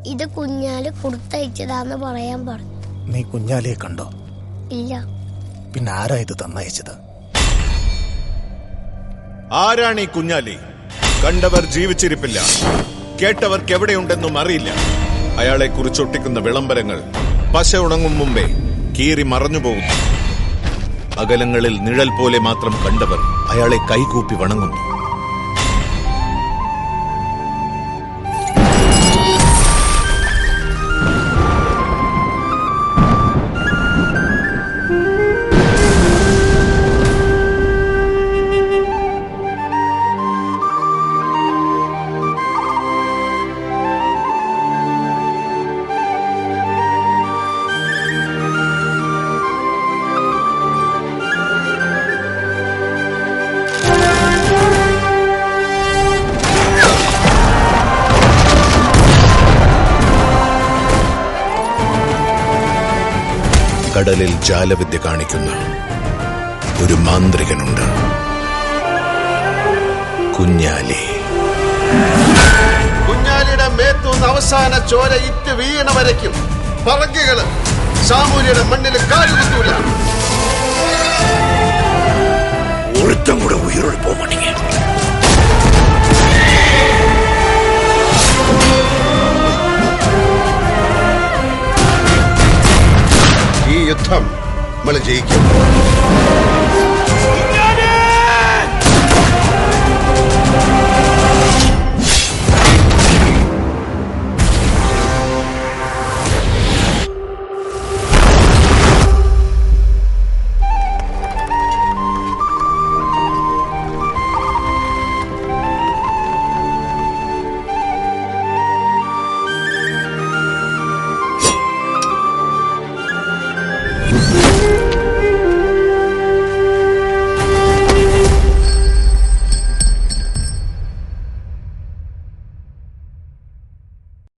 ഇത് കുഞ്ഞാല് കൊടുത്തയച്ചതാന്ന് പറയാൻ പറഞ്ഞു നീ കുഞ്ഞാലിയെ കണ്ടോ ഇല്ല പിന്നെ ആരാ ഇത് തന്നയച്ചത് ആരാണ് ഈ കുഞ്ഞാലി കണ്ടവർ ജീവിച്ചിരിപ്പില്ല കേട്ടവർക്ക് എവിടെയുണ്ടെന്നും അറിയില്ല അയാളെ കുറിച്ചൊട്ടിക്കുന്ന വിളംബരങ്ങൾ പശ ഉണങ്ങും മുമ്പേ കീറി മറഞ്ഞുപോകുന്നു അകലങ്ങളിൽ നിഴൽ പോലെ മാത്രം കണ്ടവർ അയാളെ കൈകൂപ്പി വണങ്ങുന്നു കടലിൽ ജാലവിദ്യ കാണിക്കുന്ന ഒരു മാന്ത്രികനുണ്ട് കുഞ്ഞാലി കുഞ്ഞാലിയുടെ മേത്തൂന്ന് അവസാന ചോര ഇറ്റ് വീണ വരയ്ക്കും പറക്കുകള് സാമൂലിയുടെ മണ്ണിൽ കാലുകുത്തൂല ഒരുത്തം കൂടെ ഉയരോട് പോകണെങ്കിൽ ഈ യുദ്ധം നമ്മൾ ജയിക്കും